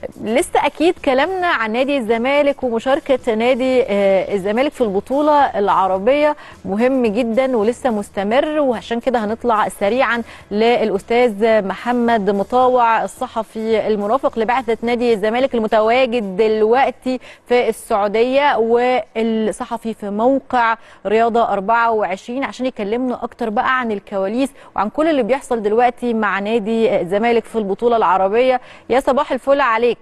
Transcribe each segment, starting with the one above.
لسه اكيد كلامنا عن نادي الزمالك ومشاركه نادي آه، الزمالك في البطوله العربيه مهم جدا ولسه مستمر وعشان كده هنطلع سريعا للاستاذ محمد مطاوع الصحفي المرافق لبعثه نادي الزمالك المتواجد دلوقتي في السعوديه والصحفي في موقع رياضه 24 عشان يكلمنا اكتر بقى عن الكواليس وعن كل اللي بيحصل دلوقتي مع نادي الزمالك في البطوله العربيه يا صباح الفل عليك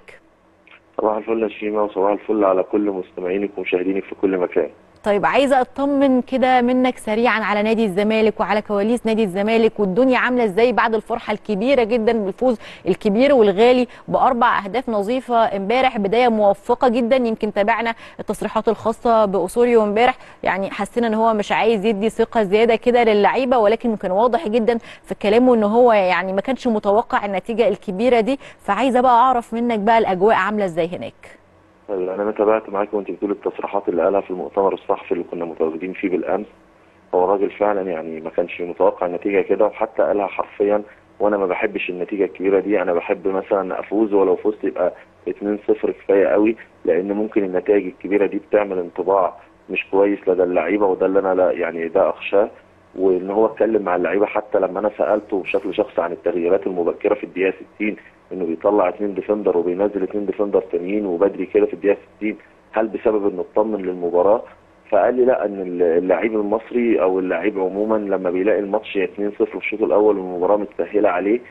صباح الفل يا شيماء وصباح الفل على كل مستمعينك ومشاهدينك في كل مكان طيب عايزه اطمن كده منك سريعا على نادي الزمالك وعلى كواليس نادي الزمالك والدنيا عامله ازاي بعد الفرحه الكبيره جدا بالفوز الكبير والغالي باربع اهداف نظيفه امبارح بدايه موفقه جدا يمكن تابعنا التصريحات الخاصه باوسوريو امبارح يعني حسينا ان هو مش عايز يدي ثقه زياده كده للعيبه ولكن كان واضح جدا في كلامه ان هو يعني ما كانش متوقع النتيجه الكبيره دي فعايزه بقى اعرف منك بقى الاجواء عامله ازاي هناك طيب انا متابعت معاك وانت بتقول التصريحات اللي قالها في المؤتمر الصحفي اللي كنا متواجدين فيه بالامس هو الراجل فعلا يعني ما كانش متوقع النتيجه كده وحتى قالها حرفيا وانا ما بحبش النتيجه الكبيره دي انا بحب مثلا افوز ولو فزت يبقى 2-0 كفايه قوي لان ممكن النتائج الكبيره دي بتعمل انطباع مش كويس لدى اللعيبه وده اللي انا لا يعني ده اخشاه وان هو اتكلم مع اللعيبه حتى لما انا سالته بشكل شخصي عن التغييرات المبكره في الدقيقه 60 انه بيطلع اثنين ديفندر وبينزل اثنين ديفندر تانيين وبدري كده في الدقيقه 60 هل بسبب انه اطمن للمباراه فقال لي لا ان اللعيب المصري او اللعيب عموما لما بيلاقي الماتش 2-0 في الشوط الاول والمباراه متسهله عليه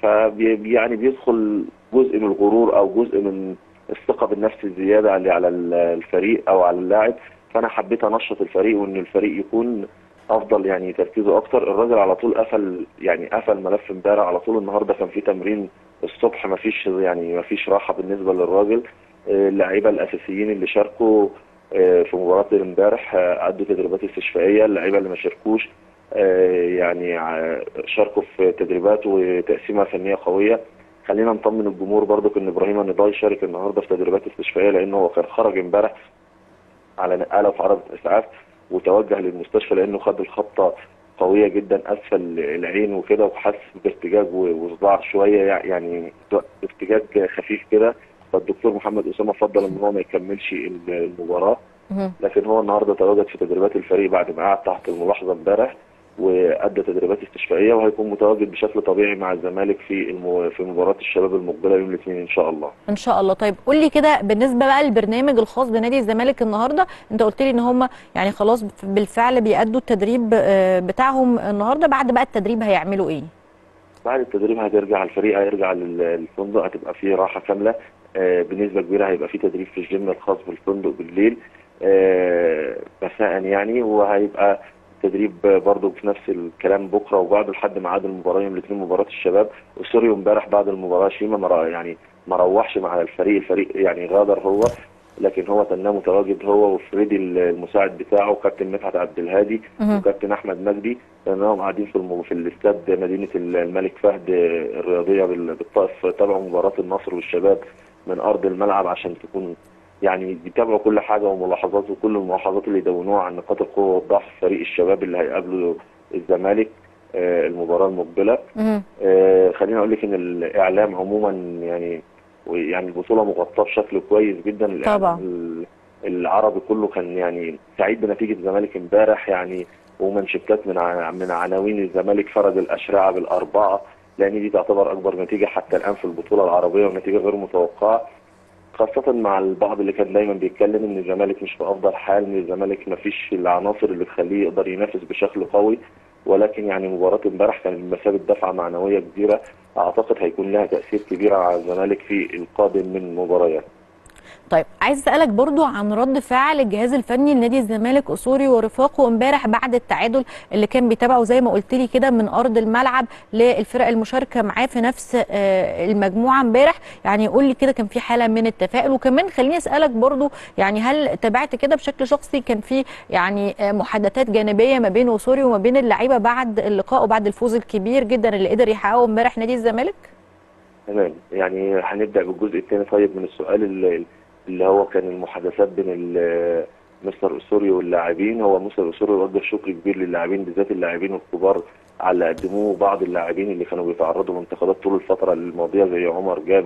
فبي يعني بيدخل جزء من الغرور او جزء من الثقه بالنفس الزياده اللي على الفريق او على اللاعب فانا حبيت انشط الفريق وان الفريق يكون افضل يعني تركيزه اكتر الراجل على طول قفل يعني قفل ملف امبارح على طول النهارده كان في تمرين الصبح ما فيش يعني ما فيش راحه بالنسبه للراجل اللعيبه الاساسيين اللي شاركوا في مباراه امبارح ادوا تدريبات استشفائيه اللعيبه اللي ما شاركوش يعني شاركوا في تدريبات وتقسيمه فنيه قويه خلينا نطمن الجمهور برضو ان ابراهيم النضاي شارك النهارده في تدريبات استشفائيه لانه هو كان خرج امبارح على نقاله في عرض اسعاف وتوجه للمستشفى لانه خد الخبطه قويه جدا اسفل العين وكده وحس بارتجاج وصداع شويه يعني ارتجاج خفيف كده فالدكتور محمد اسامه فضل ان هو ما يكملش المباراه لكن هو النهارده تواجد في تدريبات الفريق بعد ما قعد تحت الملاحظه امبارح وادى تدريبات استشفائيه وهيكون متواجد بشكل طبيعي مع الزمالك في المو... في مباراه الشباب المقبله يوم الاثنين ان شاء الله. ان شاء الله طيب قول لي كده بالنسبه بقى للبرنامج الخاص بنادي الزمالك النهارده انت قلت لي ان هم يعني خلاص بالفعل بيأدوا التدريب بتاعهم النهارده بعد بقى التدريب هيعملوا ايه؟ بعد التدريب هترجع الفريق هيرجع للفندق هتبقى فيه راحه كامله بنسبه كبيره هيبقى فيه تدريب في الجيم الخاص بالفندق بالليل مساء يعني وهيبقى تدريب برضه في نفس الكلام بكره وبعد لحد ميعاد المباراه يوم الاثنين مباراه الشباب وسوريو امبارح بعد المباراه شيما مرا يعني ما روحش مع الفريق الفريق يعني غادر هو لكن هو تناه متواجد هو وفريدي المساعد بتاعه وكابتن مدحت عبد الهادي وكابتن احمد مجدي لانهم قاعدين في المو... في الاستاد مدينه الملك فهد الرياضيه بالطائف تابعوا مباراه النصر والشباب من ارض الملعب عشان تكون يعني بيتابعوا كل حاجه وملاحظات وكل الملاحظات اللي يدونوها عن نقاط القوه والضعف فريق الشباب اللي هيقابلوا الزمالك آه المباراه المقبله آه خليني اقول لك ان الاعلام عموما يعني يعني البطوله مغطاه بشكل كويس جدا طبعا العربي كله كان يعني سعيد بنتيجه الزمالك امبارح يعني ومنشكات من من عناوين الزمالك فرد الاشرعه بالاربعه لان دي تعتبر اكبر نتيجه حتى الان في البطوله العربيه ونتيجه غير متوقعه خاصة مع البعض اللي كان دايما بيتكلم ان الزمالك مش في افضل حال ان الزمالك ما فيش العناصر اللي تخليه يقدر ينافس بشكل قوي ولكن يعني مباراة امبارح كانت بمثابة دفعة معنوية كبيرة اعتقد هيكون لها تأثير كبير على الزمالك في القادم من مباريات. طيب عايز اسالك برضو عن رد فعل الجهاز الفني لنادي الزمالك اسوري ورفاقه امبارح بعد التعادل اللي كان بيتابعه زي ما قلت لي كده من ارض الملعب للفرق المشاركه معاه في نفس المجموعه امبارح يعني قول لي كده كان في حاله من التفاؤل وكمان خليني اسالك برضو يعني هل تابعت كده بشكل شخصي كان في يعني محادثات جانبيه ما بين اسوري وما بين اللعيبه بعد اللقاء وبعد الفوز الكبير جدا اللي قدر يحققه امبارح نادي الزمالك؟ تمام يعني هنبدا بالجزء الثاني طيب من السؤال اللي اللي هو كان المحادثات بين مستر اسوري واللاعبين هو مستر اسوري وجه شكر كبير للاعبين بالذات اللاعبين الكبار على اللي قدموه بعض اللاعبين اللي كانوا بيتعرضوا لانتقادات طول الفتره الماضيه زي عمر جابر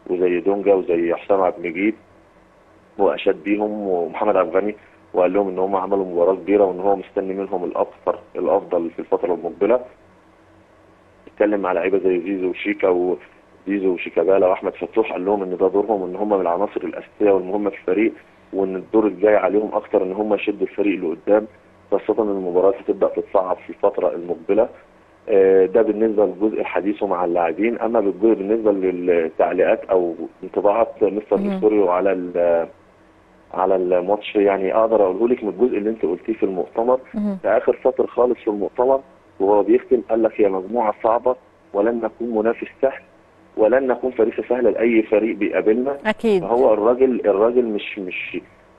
وزي دونجا وزي حسام عبد المجيد واشاد بيهم ومحمد عبد الغني وقال لهم ان هم عملوا مباراه كبيره وان هو مستني منهم الافضل الافضل في الفتره المقبله اتكلم مع لعيبه زي زيزو وشيكا وزيزو وشيكابالا واحمد فتوح قال لهم ان ده دورهم ان هم من العناصر الاساسيه والمهمه في الفريق وان الدور الجاي عليهم اكتر ان هم يشدوا الفريق لقدام خاصه ان المباريات هتبدا تتصعب في الفتره المقبله آه، ده بالنسبه لجزء حديثه مع اللاعبين اما بالجزء بالنسبه للتعليقات او انطباعات مستر مهم. فيستوريو على ال- على الماتش يعني اقدر اقوله لك من الجزء اللي انت قلتيه في المؤتمر مهم. في اخر سطر خالص في المؤتمر وهو بيختم قال لك هي مجموعه صعبه ولن نكون منافس سهل ولن نكون فريق سهل لاي فريق بيقابلنا اكيد فهو الراجل الراجل مش مش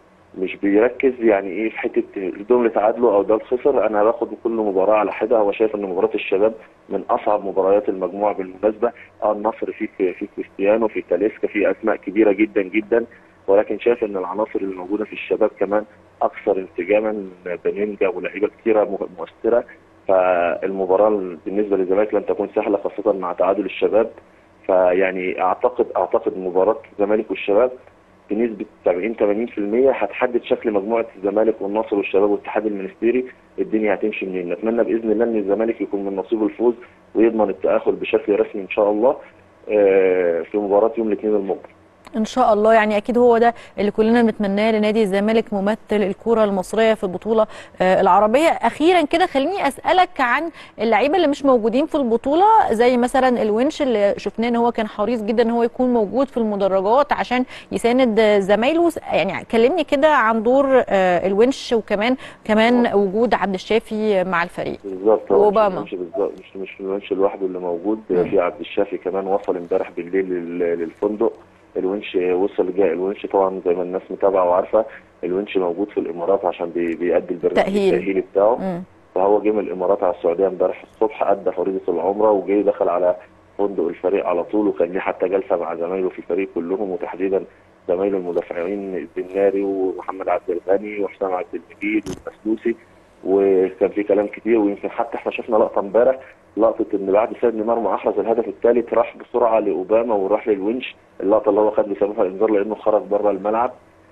مش بيركز يعني ايه في حته دول تعادلوا او ده خسر انا باخد كل مباراه على حده هو شايف ان مباراه الشباب من اصعب مباريات المجموعه بالمناسبه اه النصر فيه في كريستيانو في تاليسكا في اسماء كبيره جدا جدا ولكن شايف ان العناصر اللي موجوده في الشباب كمان اكثر انسجاما بنينجا ولاعيبه كثيره مؤثره فالمباراه بالنسبه للزمالك لن تكون سهله خاصه مع تعادل الشباب فيعني اعتقد اعتقد مباراه الزمالك والشباب بنسبه 70 80% هتحدد شكل مجموعه الزمالك والنصر والشباب والاتحاد المنستيري الدنيا هتمشي منين نتمنى باذن الله ان الزمالك يكون من نصيبه الفوز ويضمن التاهل بشكل رسمي ان شاء الله آه، في مباراه يوم الاثنين المقبل ان شاء الله يعني اكيد هو ده اللي كلنا بنتمناه لنادي الزمالك ممثل الكره المصريه في البطوله آه، العربيه اخيرا كده خليني اسالك عن اللعيبه اللي مش موجودين في البطوله زي مثلا الونش اللي شفناه ان هو كان حريص جدا ان هو يكون موجود في المدرجات عشان يساند آه، زمايله يعني كلمني كده عن دور آه، الونش وكمان كمان وجود عبد الشافي مع الفريق بالظبط هو مش وأوباما. الونش بالظبط مش مش الونش لوحده اللي موجود مم. في عبد الشافي كمان وصل امبارح بالليل لل- للفندق الونش وصل جاء الونش طبعا زي ما الناس متابعه وعارفه الونش موجود في الامارات عشان بي- بيأدي البرنامج تأهيل. التأهيلي بتاعه مم. فهو جه من الامارات على السعوديه امبارح الصبح ادى فريضه العمره وجه دخل على فندق الفريق على طول وكان ليه حتى جلسه مع زمايله في الفريق كلهم وتحديدا زمايله المدافعين الدناري ومحمد عبد الغني وحسام عبد المجيد والمسلوسي وكان في كلام كتير ويمكن حتى احنا شفنا لقطه امبارح لقطه ان بعد سيد مرمى احرز الهدف الثالث راح بسرعه لاوباما وراح للونش اللقطه اللي هو خد بسببها انذار لانه خرج بره الملعب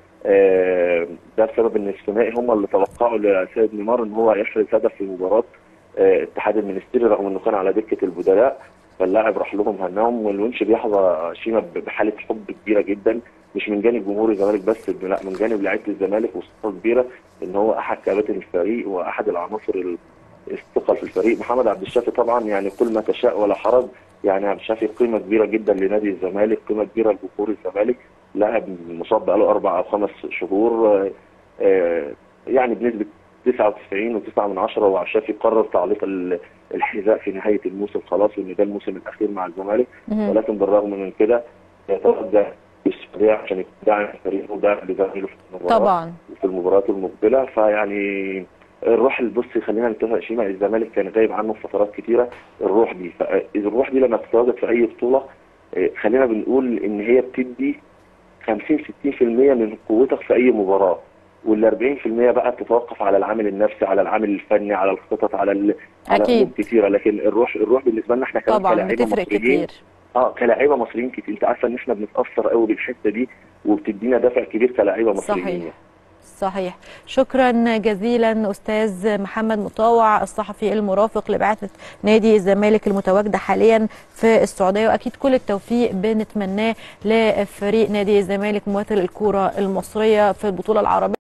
آه، ده بسبب ان الثنائي هم اللي توقعوا لسيد نيمار ان هو يحرز هدف في مباراه آه، اتحاد المنستيري رغم انه كان على دكه البدلاء فاللاعب راح لهم هناهم والونش بيحظى شيما بحاله حب كبيره جدا مش من جانب جمهور الزمالك بس لا من جانب لعيبه الزمالك وثقه كبيره ان هو احد كباتن الفريق واحد العناصر ال- الثقه في الفريق محمد عبد الشافي طبعا يعني كل ما تشاء ولا حرج يعني عبد الشافي قيمه كبيره جدا لنادي الزمالك قيمه كبيره لجمهور الزمالك لاعب مصاب بقاله اربع او خمس شهور آه، آه، يعني بنسبه 99 و9 من عشرة وعبد الشافي قرر تعليق ال- الحذاء في نهايه الموسم خلاص وان ده الموسم الاخير مع الزمالك مهم. ولكن بالرغم من كده يتوجه بالسعوديه عشان يكون داعم فريقه وداعم لزمايله في المباراه طبعا في المباريات المقبله فيعني الروح اللي بص خلينا نتفق شيماء الزمالك كان غايب عنه في فترات كتيره الروح دي فالروح دي لما بتتواجد في اي بطوله آه، خلينا بنقول ان هي بتدي 50 60% من قوتك في اي مباراه وال 40% بقى بتتوقف على العامل النفسي على العامل الفني على الخطط على ال... على أكيد. أمور كتيره لكن الروح الروح بالنسبه لنا احنا كمان طبعا كلاعيبه بتفرق مصريين كتير اه كلاعيبه مصريين كتير انت عارفه ان احنا بنتاثر قوي بالحته دي وبتدينا دافع كبير كلاعيبه مصريين صحيح. صحيح شكرا جزيلا استاذ محمد مطاوع الصحفي المرافق لبعثه نادي الزمالك المتواجده حاليا في السعوديه واكيد كل التوفيق بنتمناه لفريق نادي الزمالك ممثل الكره المصريه في البطوله العربيه